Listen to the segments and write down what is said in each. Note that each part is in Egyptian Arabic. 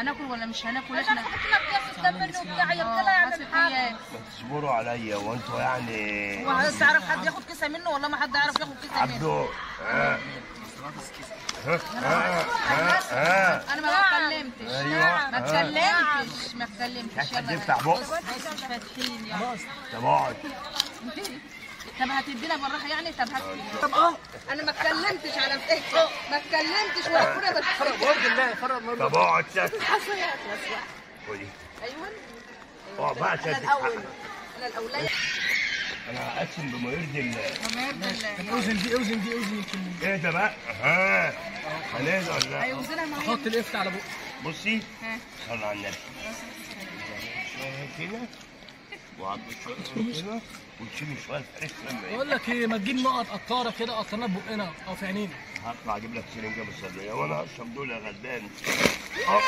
هناكل ولا مش هناكل عشان احنا حطينا بتاخد دم وبتاع يا اه بتلا حاسس يعمل حاجه اياك ما تصبروا عليا وانتوا يعني هو عايز تعرف حد ياخد كيسه منه ولا ما حد يعرف ياخد كيسه منه عبدو ها ها ها ها ها انا ما اتكلمتش ايوه ما اتكلمتش ما اتكلمتش حد يلا يفتح بقه مش فاتحين يعني طب اقعد طب هتدينا بالراحه يعني طب هات طب اه انا ما اتكلمتش على فكره ما اتكلمتش ولا كنا بس طب اقعد ساكت خدي ايوه اقعد بقى انا ساكت الاول انا الاولاني انا هقسم بما يرضي الله ما يرضي الله اوزن دي اوزن دي اوزن يمكن اهدى بقى ها هنهدى ولا لا هيوزنها معايا حط القفل على بقه بصي ها. صلوا على النبي شويه كده وعبد شويه كده وتشيلي شويه فريش لما بقول لك ايه ما تجيب نقط قطاره كده قطرنا ببقنا او في عينينا هطلع اجيب لك سرنجه بالصدريه وانا هشرب دول يا غلبان اه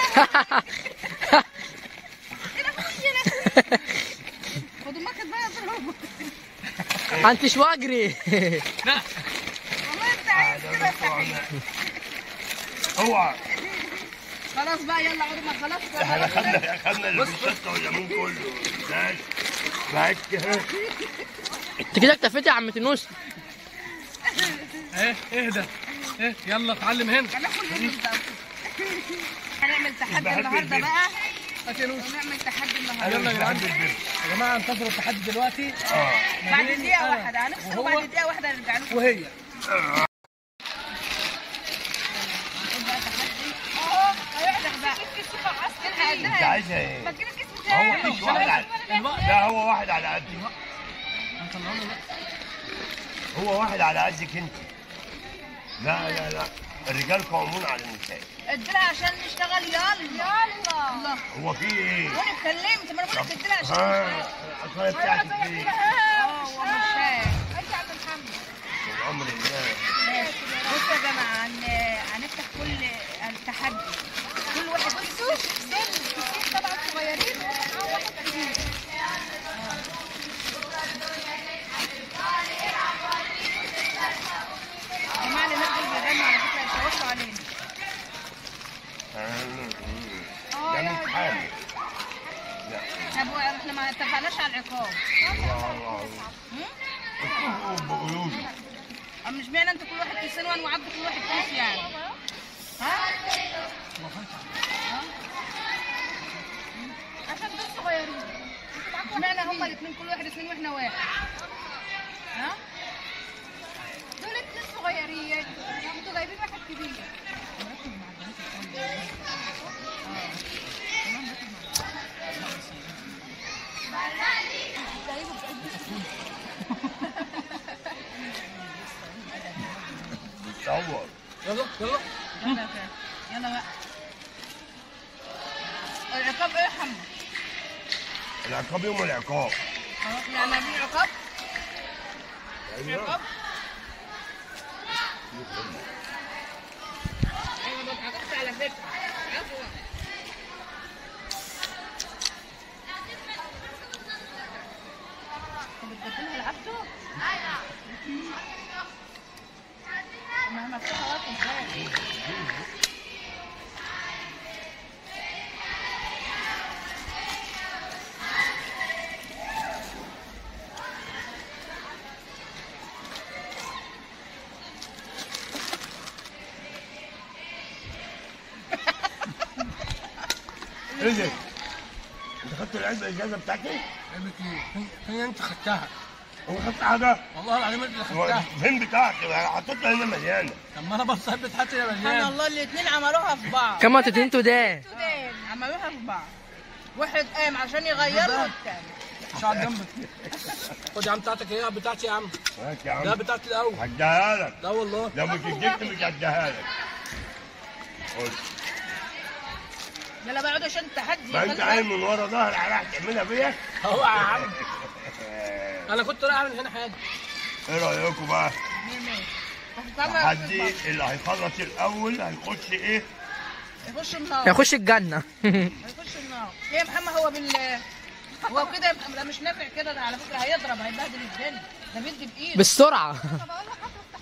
خدوا المكت بقى اضربه انت شواجري والله انت عايز كده اوعى خلاص بقى يلا عقد ما خلاص احنا خدنا خدنا اللي بالشطه والليمون كله ماشي معاك انت كده اكتفيت يا عم تنوس ايه اهدى ايه يلا اتعلم هنا هناكل ايه بالظبط هنعمل تحدي بحب النهارده البيض. بقى هتنوس ونعمل تحدي النهارده يلا يا جدعان. بحب البرد يا جماعه انتظروا التحدي دلوقتي اه بعد بين دقيقة أنا واحدة هنفصل وهو وبعد دقيقة واحدة نرجع لكم وهي بقى تحدي اه هيحدث بقى الحق انت قدها عايزه ايه؟ ما تجيب الكيس هو بتاعي مفيش واحد على لا هو واحد على قدي هو واحد على قدك انت لا لا لا الرجال قوامون على النساء اديلها عشان نشتغل يلا يلا الله هو في ايه؟ وانا اتكلمت ما انا بقول لك اديلها عشان ها نشتغل العصايه بتاعتك ايه؟ اه هو مش شايف من امر الله ماشي بصوا يا جماعة هن- هنفتح كل التحدي كل واحد بصوا سن كتير طبعا صغيرين أو واحد كبير جماعة اللي نزل بيغنوا على فكرة يتوقعوا علينا ده مش حامل لا طب هو احنا ما اتفقناش على العقاب الله الله الله بقولوا لي أم مش معنى انت كل واحد كيسين وانا وعبد كل واحد كيس يعني ها؟ عشان دول صغيرين اشمعنى هما الاثنين كل واحد اثنين واحنا واحد ها؟ دول اثنين صغيرين انتوا جايبين واحد كبير بتصور يلا يلا يلا يا فندم. يلا بقى العقاب ايه يا محمد؟ العقاب يوم العقاب اه احنا عاملين عقاب؟ ايوه عقاب؟ ايوه ما اتعاقبت على فكره عفوا طب بتبدلها لعبته؟ ما هي مفتوحه رقم ازاي؟ ايه ده؟ انت خدت العلبه الاجازه بتاعتي؟ علبة ايه؟ هي انت خدتها هو خدت حاجه؟ والله العظيم انت اللي هو خدتها فين بتاعتي؟ حطيتها هنا مليانه طب ما انا بص علبة حتى يا سبحان مليان الله الاثنين عملوها في بعض كما تتنتو ده سودان عملوها في بعض واحد قام عشان يغير والتاني مش على جنبك خد يا عم بتاعتك ايه بتاعتي يا عم هات يا لا عم بتاعتي الاول هديها لك لا والله لو مش اديتني مش هديها لك خد يلا بقى اقعدوا عشان التحدي ما انت خلي عايز بالك. من ورا ظهري راح تعملها بيا هو يا عم انا كنت رايح اعمل هنا حاجه ايه رايكم بقى؟ مين مين هتطلع تحدي اللي هيخلص الاول هيخش ايه؟ يخش النار هيخش الجنة هيخش النار ايه يا محمد هو بال هو كده يبقى لا مش نافع كده ده على فكره هيضرب هيبهدل الدنيا ده بيدي بايده بالسرعة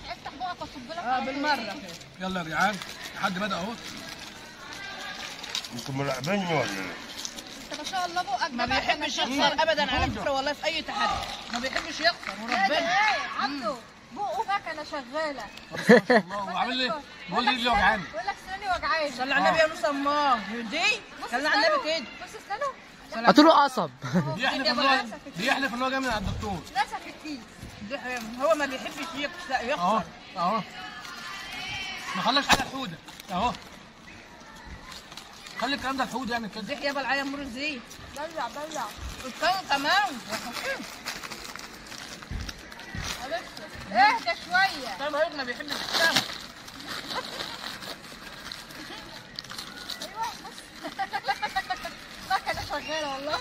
اه بالمره كده يلا يا جدعان لحد بدا اهو انتوا مراقبيني ولا ايه؟ انت ما شاء الله بقك ما ده بقى بيحبش كان- يخسر ابدا على فكره والله في اي تحدي ما بيحبش يخسر يا ده وربنا ايه عبده بقه مكنه شغاله الله وعامل لي بقول لي رجلي وجعاني بيقول لك سناني وجعاني صلي على النبي يا مسماه دي بص صلي على النبي كده بص اسنانه هاتوا له قصب بيحلف ان هو بيحلف ان هو جاي من عند الدكتور نسف الكيس دي حقيقة. هو ما بيحبش يخسر اهو يخسر اهو ما خلاش حاجه الحوده اهو خلي الكلام ده الحوده يعني كده دي حيابه العيا مر ازاي بلع بلع والثاني كمان اهدى شويه طيب هيك ما بيحبش السمك ايوه بص مكنه شغاله والله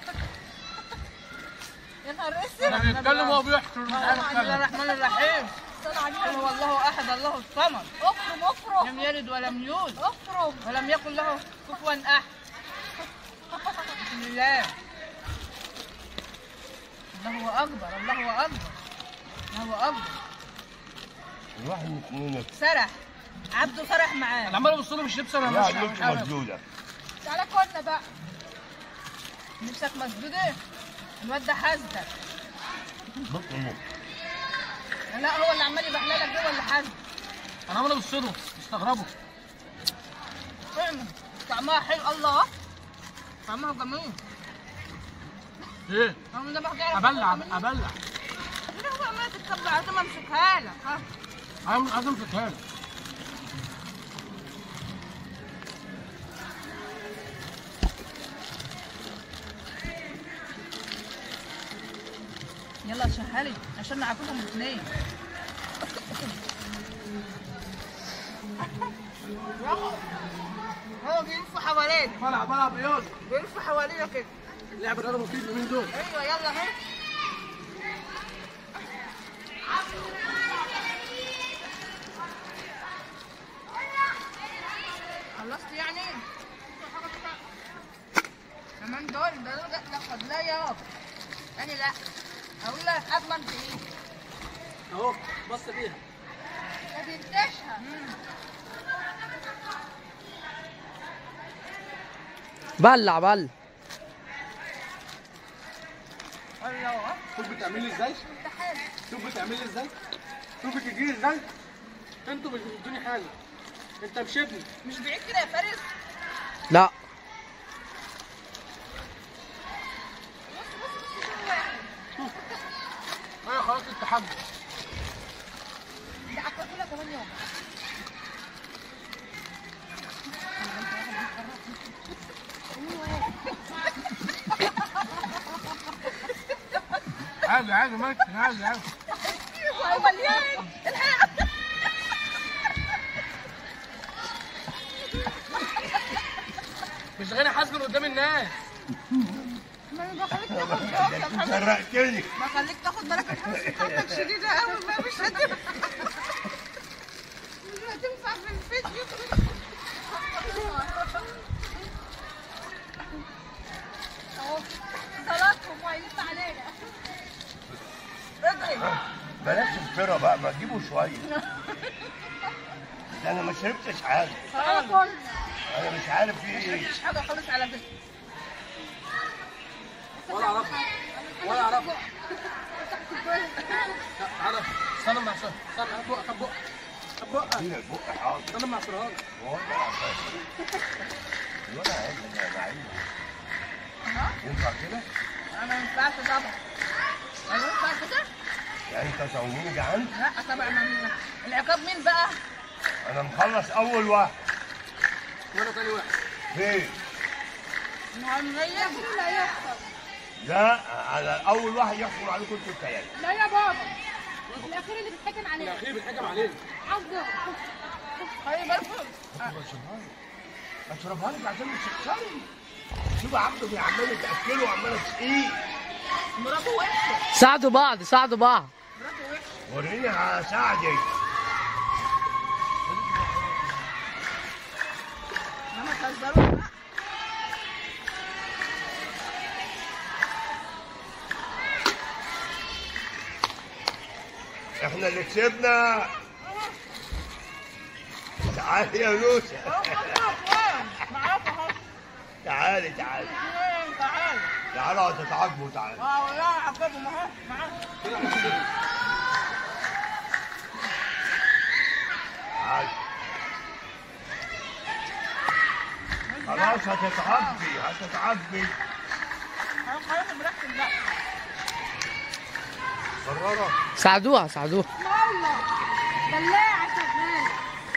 يا نهار ده اسود بيتكلم وهو بيحكي مش عارف بسم الله يتكلم الرحمن الرحيم صل على قل النبي هو الله احد الله الصمد افرم افرم لم يلد ولم يولد افرم ولم يكن له كفوا احد بسم الله الله اكبر الله اكبر الله اكبر الواحد من اثنين سرح عبده سرح انا معاه عمال ابص له مش لبس انا لا مش مش نفسه عارف مسدودة تعالى كلنا بقى نفسك مسدوده الواد ده حاسدك بص امه لا هو اللي عمال يبهللك جوه اللي حاسدك انا عمال ابص له مستغربه فعلا طعمها حلو الله طعمها جميل ايه انا ده بحكي على ابلع ابلع كده هو عمال تتكبر عشان ما امسكها لك ها عايز عايز امسكها له يلا شهلي عشان نعرفهم الاثنين هو بيلف حوالينا بلعب بلعب ايه بيلف حوالينا كده لعب الرياضه مفيد اليومين دول ايوه يلا اهي خلصت يعني؟ كمان دول ده دول لا خد لا يا انا لا اقول لك اضمن في ايه؟ اهو بص فيها ما بينتشها بلع بلع الله شوف بتعمل لي ازاي امتحان شوف بتعمل لي ازاي شوف بتجيلي ازاي انتوا مش بتدوني حاجه انت مش ابني مش بعيد كده يا فارس لا انا خلاص التحدي ده هتاكلها كمان يوم عادي عادي ماشي عادي عادي هو مليان مش غني حاسبن قدام الناس ما بخليك تاخد بالك انت سرقتني ما خليك تاخد بالك الحمص بتاعتك شديده قوي ما مش هتنفع مش هتنفع في الفيديو اهو صلاتهم وهيلف علينا ادعي بلاش الفرة بقى ما تجيبوا شوية ده انا ما شربتش حاجة تعالى كلنا انا مش عارف في ايه مفيش حاجه خالص على فكره ولا اعرف ولا اعرف تعالى استنى مع سهل استنى هات بقى هات بقى هات بقى فين البق حاضر استنى مع سهل هو ده العباس الولا عيب يا لعيب ينفع كده؟ انا ما ينفعش طبعا انا ينفع كده يعني انت تسويني جعان؟ لا طبعا ما- العقاب مين بقى انا مخلص اول واحد وانا تاني واحد فين؟ مهمية لا يخسر لا على اول واحد يحكم عليكم انتوا الثلاثة لا يا بابا الاخير اللي بيتحكم عليه الاخير بيتحكم علينا عبده خلي بالكم اشربها لك عشان مش تخسري شوف يا عبده عمال تاكله وعمال تسقيه مراته وحشه ساعدوا بعض ساعدوا بعض مراته وحشه وريني هساعدك ما تهزروش بقى احنا اللي كسبنا تعالي يا نوسه اهو اهو اهو معاك اهو تعالي تعالي تعال تعالوا هتتعاقبوا تعالي اه والله عقبه معاه معاه تعالي خلاص هتتعاقبي هتتعاقبي خلاص خلاص مركز بقى قررت ساعدوها ساعدوها والله بلاعة شغالة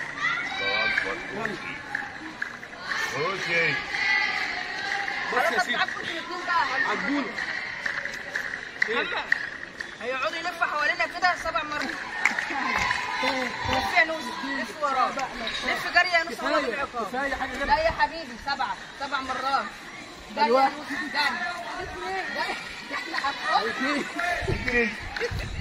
اوكي بس يا خلاص سيدي تعبوا انتوا الاثنين بقى عجبوني حاجة هيقعدوا يلفوا حوالينا كده سبع مرات لف يا نوز لف وراه لف جري يا نوز وراه كفايه بالعقاب كفايه حاجه غير لا يا حبيبي سبعة سبع مرات جري يا نوز جري جري احنا هنروح اثنين اجري